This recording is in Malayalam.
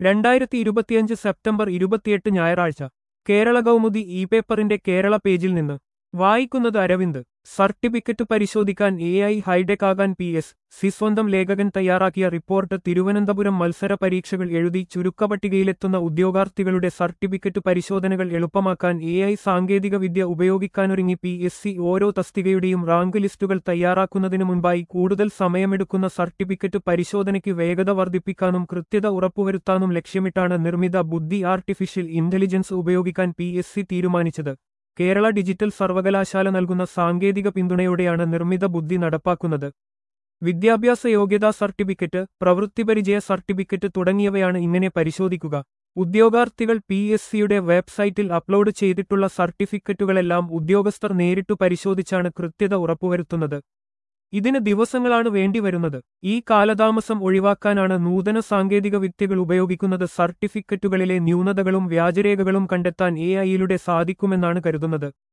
രണ്ടായിരത്തി ഇരുപത്തിയഞ്ച് സെപ്റ്റംബർ ഇരുപത്തിയെട്ട് ഞായറാഴ്ച കേരള കൗമുദി ഇ പേപ്പറിന്റെ കേരള പേജിൽ നിന്ന് വായിക്കുന്നത് അരവിന്ദ് സർട്ടിഫിക്കറ്റ് പരിശോധിക്കാൻ എ ഐ ഹൈടെക് ആകാൻ പി എസ് സി സ്വന്തം ലേഖകൻ തയ്യാറാക്കിയ റിപ്പോർട്ട് തിരുവനന്തപുരം മത്സര പരീക്ഷകൾ എഴുതി ചുരുക്കപട്ടികയിലെത്തുന്ന ഉദ്യോഗാർത്ഥികളുടെ സർട്ടിഫിക്കറ്റ് പരിശോധനകൾ എളുപ്പമാക്കാൻ എ ഐ സാങ്കേതിക വിദ്യ ഉപയോഗിക്കാനൊരുങ്ങി പി എസ് സി ഓരോ തസ്തികയുടെയും റാങ്ക് ലിസ്റ്റുകൾ തയ്യാറാക്കുന്നതിനു മുൻപായി കൂടുതൽ സമയമെടുക്കുന്ന സർട്ടിഫിക്കറ്റ് പരിശോധനയ്ക്ക് വേഗത വർദ്ധിപ്പിക്കാനും കൃത്യത ഉറപ്പുവരുത്താനും ലക്ഷ്യമിട്ടാണ് നിർമ്മിത ബുദ്ധി ആർട്ടിഫിഷ്യൽ ഇന്റലിജൻസ് ഉപയോഗിക്കാൻ പി എസ് സി തീരുമാനിച്ചത് കേരള ഡിജിറ്റൽ സർവകലാശാല നൽകുന്ന സാങ്കേതിക പിന്തുണയോടെയാണ് നിർമ്മിത ബുദ്ധി നടപ്പാക്കുന്നത് വിദ്യാഭ്യാസ യോഗ്യതാ സർട്ടിഫിക്കറ്റ് പ്രവൃത്തിപരിചയ സർട്ടിഫിക്കറ്റ് തുടങ്ങിയവയാണ് ഇങ്ങനെ പരിശോധിക്കുക ഉദ്യോഗാർത്ഥികൾ പി എസ് സിയുടെ വെബ്സൈറ്റിൽ അപ്ലോഡ് ചെയ്തിട്ടുള്ള സർട്ടിഫിക്കറ്റുകളെല്ലാം ഉദ്യോഗസ്ഥർ നേരിട്ടു പരിശോധിച്ചാണ് കൃത്യത ഉറപ്പുവരുത്തുന്നത് ഇതിന് ദിവസങ്ങളാണ് വേണ്ടിവരുന്നത് ഈ കാലതാമസം ഒഴിവാക്കാനാണ് നൂതന സാങ്കേതിക വിദ്യകൾ ഉപയോഗിക്കുന്നത് സർട്ടിഫിക്കറ്റുകളിലെ ന്യൂനതകളും വ്യാജരേഖകളും കണ്ടെത്താൻ എ ഐയിലൂടെ സാധിക്കുമെന്നാണ് കരുതുന്നത്